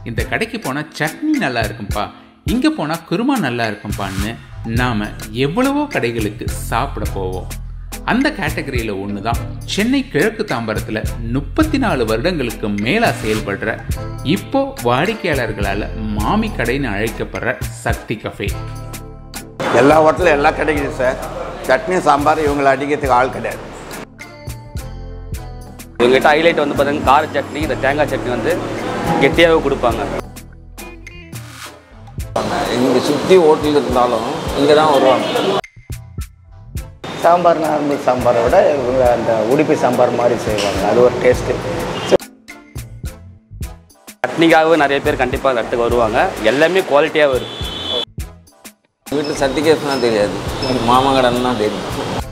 இந்த கடைக்கு போனால் சட்னி நல்லா இருக்கும்பா இங்கே போனால் குருமா நல்லா இருக்கும்பான்னு நாம் எவ்வளவோ கடைகளுக்கு சாப்பிட போவோம் அந்த கேட்டகரியில் ஒன்று தான் சென்னை கிழக்கு தாம்பரத்தில் முப்பத்தி நாலு வருடங்களுக்கு மேலாக செயல்படுற இப்போ வாடிக்கையாளர்களால் மாமி கடைன்னு அழைக்கப்படுற சக்தி கஃபே எல்லா ஹோட்டலும் எல்லாம் கிடைக்குது சார் சட்னி சாம்பார் இவங்களை அடிக்கிறதுக்கு ஆள் கிடையாது இவங்ககிட்ட ஹைலைட் வந்து பார்த்தீங்கன்னா கார சட்னி இந்த தேங்காய் சட்னி வந்து கெட்டியாகவே கொடுப்பாங்க இங்கே சுற்றி ஹோட்டல் இருந்தாலும் இங்கே தான் வருவாங்க சாம்பார் நார்மல் சாம்பாரை விட இவங்க அந்த உடுப்பி சாம்பார் மாதிரி செய்வாங்க அது ஒரு டேஸ்ட்டு சட்னிக்காகவே நிறைய பேர் கண்டிப்பாக அந்த இடத்துக்கு வருவாங்க எல்லாமே குவாலிட்டியாகவும் இருக்கும் வீட்டில் சர்டிஃபிகேட்னா தெரியாது மாமா கடன் தான் தெரியும்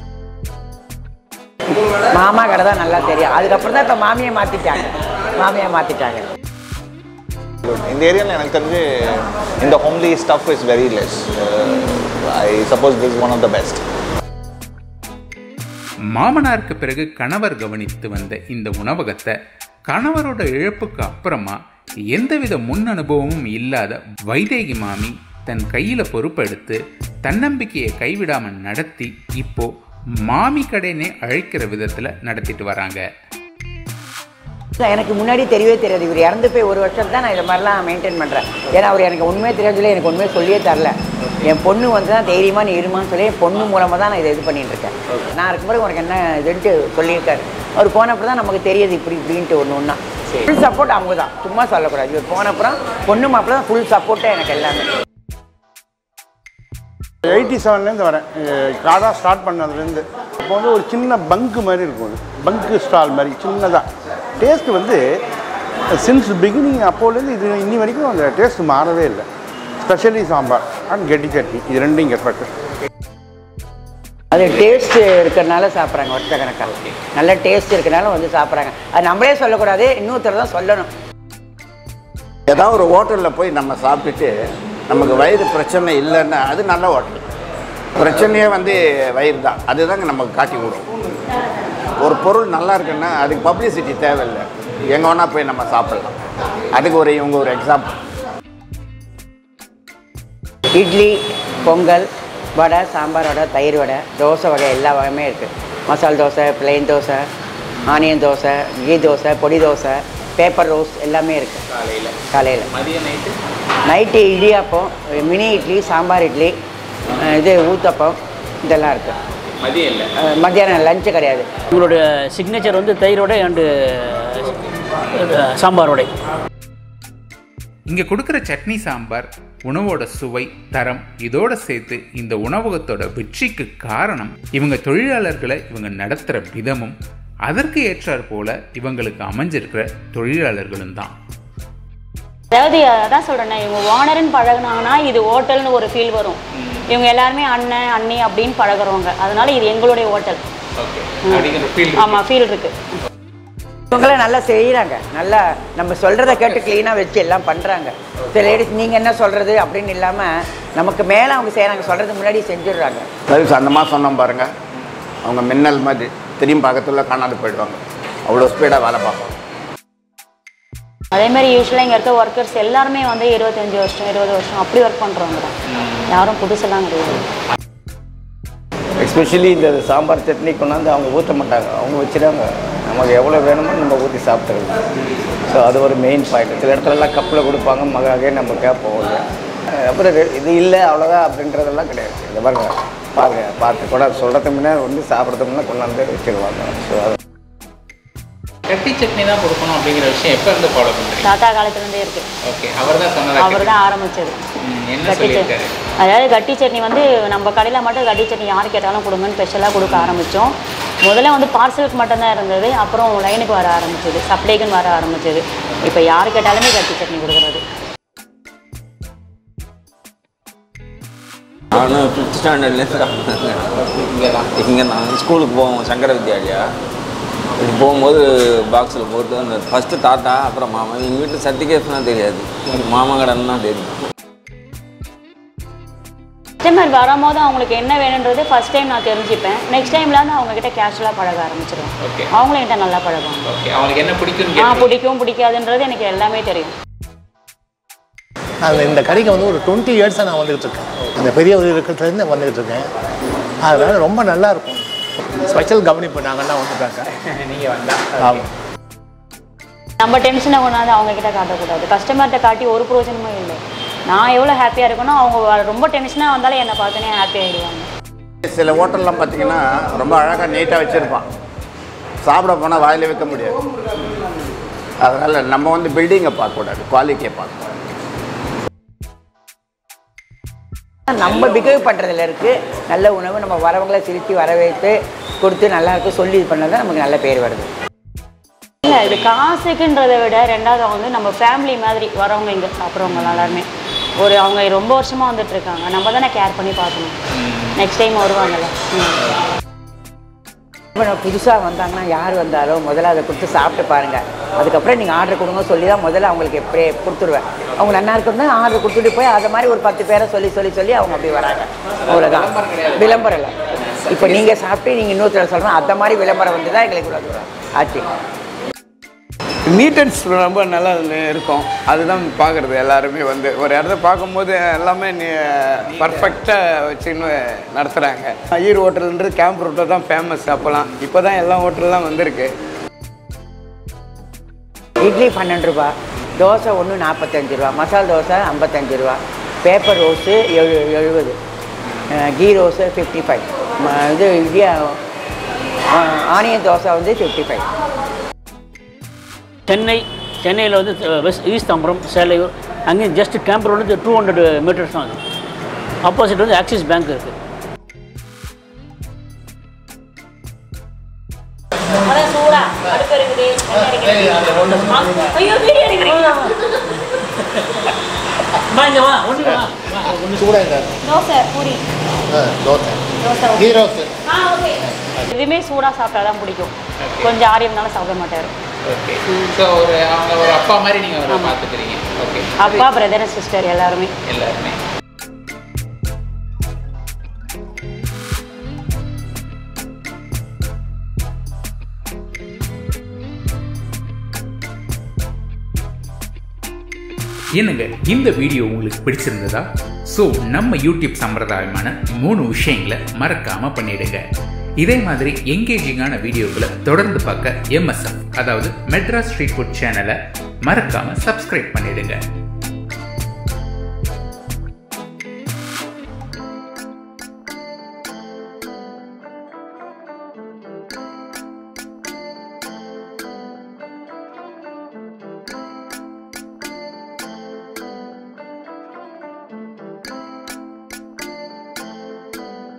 மாமா கடை தான் நல்லா தெரியும் அதுக்கப்புறம் தான் இப்போ மாமியை மாற்றிட்டாங்க மாமியை மாற்றிட்டாங்க இந்த ஏரியாவில் எனக்கு தெரிஞ்சு இந்த homely stuff is very less I suppose this one of the best மாமனாருக்கு பிறகு கணவர் கவனித்து வந்த இந்த உணவகத்தை கணவரோட இழப்புக்கு அப்புறமா எந்தவித முன் அனுபவமும் இல்லாத வைதேகி மாமி தன் கையில பொறுப்பெடுத்து தன்னம்பிக்கையை கைவிடாம நடத்தி இப்போ மாமி கடைனே அழைக்கிற விதத்துல நடத்திட்டு வராங்க எனக்கு முன்னாடி தெரியவே தெரியாது இவர் இறந்து போய் ஒரு வருஷம் தான் நான் இது மாதிரிலாம் மெயின்டைன் பண்ணுறேன் ஏன்னா அவர் எனக்கு உண்மையே தெரியாதுல எனக்கு உண்மையே சொல்லியே தரல என் பொண்ணு வந்து தான் தைரியமாக நீ இருமான்னு சொல்லி என் பொண்ணு மூலமாக தான் நான் இதை இது பண்ணிட்டு இருக்கேன் நான் இருக்கும்போது உனக்கு என்ன இதுன்ட்டு சொல்லியிருக்காரு அவர் போனப்பறம் தான் நமக்கு தெரியுது இப்படி இப்படின்ட்டு ஒன்று ஒன்றா ஃபுல் சப்போர்ட் அவங்க தான் சும்மா சொல்லக்கூடாது இவர் போனப்புறம் பொண்ணு மாப்பிள்ள தான் ஃபுல் சப்போர்ட்டே எனக்கு எல்லாமே எயிட்டி செவன்லேருந்து வரேன் காடா ஸ்டார்ட் பண்ணதுலேருந்து அப்போ வந்து ஒரு சின்ன பங்கு மாதிரி இருக்கும் பங்கு ஸ்டால் மாதிரி சின்னதாக டேஸ்ட் வந்து சின்ஸ் பிகினிங் அப்போலேருந்து இது இன்னி வரைக்கும் அந்த டேஸ்ட் மாறவே இல்லை ஸ்பெஷலி சாம்பார் அண்ட் கெட்டி சட்னி இது ரெண்டும் இங்கே ஸ்பெஷல் அது டேஸ்ட் இருக்கிறனால சாப்பிட்றாங்க வருஷ கணக்காக நல்ல டேஸ்ட் இருக்கிறனால வந்து சாப்பிட்றாங்க அது நம்மளே சொல்லக்கூடாது இன்னொருத்தர் தான் சொல்லணும் ஏதாவது ஒரு ஹோட்டலில் போய் நம்ம சாப்பிட்டுட்டு நமக்கு வயிறு பிரச்சனை இல்லைன்னா அது நல்ல ஹோட்டல் பிரச்சனையே வந்து வயிறு தான் அதுதாங்க நமக்கு காட்டி விடும் ஒரு பொருள் நல்லா இருக்குன்னா அதுக்கு பப்ளிசிட்டி தேவையில்லை எங்கே வேணால் போய் நம்ம சாப்பிட்லாம் அதுக்கு ஒரு இவங்க ஒரு எக்ஸாம்பிள் இட்லி பொங்கல் வடை சாம்பார் வடை தயிர் வடை தோசை வகை எல்லா வகையுமே இருக்குது masal dosa plain dosa onion dosa ghee dosa podi dosa paper roast எல்லாமே இருக்குது காலையில் காலையில் மதிய night night idiyappam mini idli sambar idli அஹ் இது ஊத்தப்பம் இதெல்லாம் இருக்குது மதியம் இல்லை மத்தியானம் லஞ்சு கிடையாது உங்களுடைய சிக்னேச்சர் வந்து தயிர் வடை அண்டு சாம்பார் வடை இங்க கொடுக்குற சட்னி சாம்பார் உணவோட சுவை தரம் இதோட சேர்த்து இந்த உணவகத்தோட வெற்றிக்கு காரணம் இவங்க தொழிலாளர்களை இவங்க நடத்துகிற விதமும் அதற்கு ஏற்றாற் போல இவங்களுக்கு அமைஞ்சிருக்கிற தொழிலாளர்களும் தான் அதாவது அதான் சொல்கிறேனே இவங்க ஓனர்னு பழகுனாங்கன்னா இது ஹோட்டல்னு ஒரு ஃபீல் வரும் இவங்க எல்லாருமே அண்ணன் அண்ணி அப்படின்னு பழகுறவங்க அதனால இது எங்களுடைய ஹோட்டல் ஆமாம் ஃபீல் இருக்கு இவங்களாம் நல்லா செய்கிறாங்க நல்லா நம்ம சொல்கிறத கேட்டு க்ளீனாக வச்சு எல்லாம் பண்ணுறாங்க சில லேடிஸ் நீங்கள் என்ன சொல்கிறது அப்படின்னு இல்லாமல் நமக்கு மேலே அவங்க செய்கிறாங்க சொல்கிறதுக்கு முன்னாடி செஞ்சிடுறாங்க சர்வீஸ் அந்த மாதிரி சொன்னோம் பாருங்க அவங்க மின்னல் மாதிரி திரும்பி பக்கத்துல காணாது போயிடுவாங்க அவ்வளோ ஸ்பீடாக வேலை பார்ப்பாங்க அதே மாதிரி யூஸ்வலாக இங்கே இருக்க ஒர்க்கர்ஸ் எல்லாருமே வந்து இருபத்தஞ்சி வருஷம் இருபது வருஷம் அப்படி ஒர்க் பண்ணுறவங்க தான் யாரும் புதுசெல்லாம் கிடையாது எஸ்பெஷலி இந்த சாம்பார் சட்னி கொண்டாந்து அவங்க ஊற்ற மாட்டாங்க அவங்க வச்சுட்டாங்க நமக்கு எவ்வளோ வேணுமோ நம்ம ஊற்றி சாப்பிட்டுக்கலாம் ஸோ அது ஒரு மெயின் பாயிண்ட் சில இடத்துலலாம் கப்பில் கொடுப்பாங்க மகாகே நம்ம கேட்போம் இல்லையா அஹ் அப்புறம் ரெ- இது இல்லை அவ்வளோதான் அப்படின்றதெல்லாம் கிடையாது இந்த பாருங்க பாருங்க பார்த்து கூட சொல்கிறதுக்கு முன்னே வந்து சாப்பிட்றதுக்கு முன்னே கொண்டாந்து வச்சுருவாங்க ஸோ அது கட்டி சட்னி தான் கொடுக்கணும் அப்படிங்கிற விஷயம் எப்போ இருந்து ஃபாலோ பண்ணுறீங்க தாத்தா காலத்துலேருந்தே இருக்கு ஓகே அவர் தான் சொன்னதா அவர் தான் ஆரம்பிச்சது என்ன கட்டி சட்னி சொல்லியிருக்காரு அதாவது கட்டி சட்னி வந்து நம்ம கடையில் மட்டும் கட்டி சட்னி யார் கேட்டாலும் கொடுங்கன்னு ஸ்பெஷலாக கொடுக்க ஆரம்பித்தோம் முதல்ல வந்து பார்சலுக்கு மட்டும்தான் இருந்தது அப்புறம் லைனுக்கு வர ஆரம்பிச்சது சப்ளைக்குன்னு வர ஆரம்பிச்சது இப்போ யார் கேட்டாலுமே கட்டி சட்னி கொடுக்குறது நானும் ஃபிஃப்த் ஸ்டாண்டர்ட்லேருந்து இங்கே தான் இங்கே நான் ஸ்கூலுக்கு போவோம் சங்கர வித்யாலயா இப்படி போகும்போது பாக்ஸில் போட்டு அந்த ஃபஸ்ட்டு தாத்தா அப்புறம் மாமா எங்கள் வீட்டில் சர்டிஃபிகேட்ஸ்லாம் தெரியாது மாமா கடன் தான் தெரியும் கஸ்டமர் வரும்போது அவங்களுக்கு என்ன வேணுன்றது ஃபர்ஸ்ட் டைம் நான் தெரிஞ்சுப்பேன் நெக்ஸ்ட் டைம்லேருந்து அவங்க கிட்ட கேஷுவலாக பழக ஆரம்பிச்சிருவேன் ஓகே அவங்களும் என்கிட்ட நல்லா பழகுவாங்க ஓகே அவங்களுக்கு என்ன பிடிக்கும்னு ஆ கேட்டு பிடிக்கும் பிடிக்காதுன்றது எனக்கு எல்லாமே தெரியும் அந்த இந்த கடைக்கு வந்து ஒரு டுவெண்ட்டி இயர்ஸாக நான் வந்துகிட்டு இருக்கேன் அந்த பெரிய ஒரு இருக்கிறதுலேருந்து வந்துகிட்டு இருக்கேன் அதனால ரொம்ப நல்லா இருக்கும் ஸ்பெஷல் கவனிப்பு நாங்கள்லாம் வந்துட்டாங்க நீங்கள் வந்தா ஆமாம் நம்ம டென்ஷனை கொண்டாந்து அவங்க கிட்ட காட்டக்கூடாது கஸ்டமர்கிட்ட காட்டி ஒரு பிரயோஜனமும் இல்லை நான் எவ்வளோ ஹாப்பியாக இருக்கனோ அவங்க வ- ரொம்ப டென்ஷனாக வந்தாலும் என்னை பார்த்தோன்னே ஹாப்பி ஆகிடுவாங்க சில ஹோட்டல்லாம் பார்த்தீங்கன்னா ரொம்ப அழகாக நீட்டாக வச்சுருப்பான் சாப்பிட போனால் வாயில் வைக்க முடியாது அதனால் நம்ம வந்து பில்டிங்கை பார்க்கக்கூடாது குவாலிட்டியை பார்க்கணும் நம்ம பிஹேவ் பண்ணுறதுல இருக்குது நல்ல உணவு நம்ம வரவங்களை சிரித்து வரவேற்று கொடுத்து நல்லா இருக்கு சொல்லி இது பண்ணால் தான் நமக்கு நல்ல பேர் வருது இல்லை இது காசுக்குன்றதை விட ரெண்டாவது அவங்க வந்து நம்ம ஃபேமிலி மாதிரி வரவங்க இங்கே சாப்பிட்றவங்க எல்லாருமே ஒரு அவங்க ரொம்ப வருஷமாக வந்துட்டு இருக்காங்க நம்ம தானே கேர் பண்ணி பார்க்கணும் நெக்ஸ்ட் டைம் வருவாங்கல்ல ம். இப்போ நம்ம புதுசாக வந்தாங்கன்னா யார் வந்தாலும் முதல்ல அதை கொடுத்து சாப்பிட்டு பாருங்கள் அதுக்கப்புறம் நீங்கள் ஆர்டர் கொடுங்க சொல்லி தான் முதல்ல அவங்களுக்கு எப்படி கொடுத்துருவேன் அவங்க நல்லா இருக்கும் தான் ஆர்டர் கொடுத்துட்டு போய் அதை மாதிரி ஒரு பத்து பேரை சொல்லி சொல்லி சொல்லி அவங்க அப்படி வராங்க அவ்வளோதான் விளம்பரம் இல்லை இப்போ நீங்கள் சாப்பிட்டு நீங்கள் இன்னொருத்தர் சொல்லணும் அந்த மாதிரி விளம்பரம் வந்து தான் எங்களுக்கு இவ்வளோ தூரம் ஆச்சு மீட்டன்ஸ் ரொம்ப நல்லா இருக்கும் அதுதான் பார்க்குறது எல்லாருமே வந்து ஒரு இடத்த பார்க்கும்போது எல்லாமே பர்ஃபெக்டாக வச்சுன்னு நடத்துகிறாங்க ஐயர் ஹோட்டல்ன்றது கேம்ப் ரோட்டில் தான் ஃபேமஸ் அப்போல்லாம் இப்போ தான் எல்லா ஹோட்டல்லாம் வந்திருக்கு இட்லி பன்னெண்டு ரூபா தோசை ஒன்று நாற்பத்தஞ்சு ரூபா மசால் தோசை ஐம்பத்தஞ்சு ரூபா பேப்பர் ரோஸு எழு எழுபது கீ ரோஸு ஃபிஃப்டி ஃபைவ் இது இடியா ஆனியன் தோசை வந்து ஃபிஃப்டி ஃபைவ் சென்னை சென்னையில் வந்து அஹ், வெஸ்ட் ஈஸ்ட் தாம்பரம் சேலையூர் அங்கேயும் just camp road two hundred metres தான் அது ஆப்போசிட் வந்து ஆக்சிஸ் பேங்க் இருக்குது சூடா அடுப்பு இருக்குது ஐயோ வீடியோ எடுக்கிறீங்களா இங்கே வா ஒன்று வா சூடாக தோசை பூரி தோசை தோசை கீ ரோஸு ஆ ஓகே எதுவுமே சூடாக சாப்பிட்டா தான் பிடிக்கும் கொஞ்சம் ஆரி இருந்தாலும் சாப்பிட மாட்டார் ஓகே ஸோ ஒரு அவங்க ஒரு அப்பா மாதிரி நீங்கள் அவரை பார்த்துக்கிறீங்க ஓகே அப்பா பிரதர் சிஸ்டர் எல்லாருமே எல்லாருமே என்னங்க இந்த வீடியோ உங்களுக்கு பிடிச்சிருந்ததா ஸோ நம்ம யூடியூப் சம்பிரதாயமான மூணு விஷயங்களை மறக்காம பண்ணிடுங்க இதே மாதிரி எங்கேஜிங்கான வீடியோக்களை தொடர்ந்து பார்க்க எம்எஸ்எஃப் அதாவது மெட்ராஸ் ஸ்ட்ரீட் ஃபுட் சேனலை மறக்காம சப்ஸ்கிரைப் பண்ணிடுங்க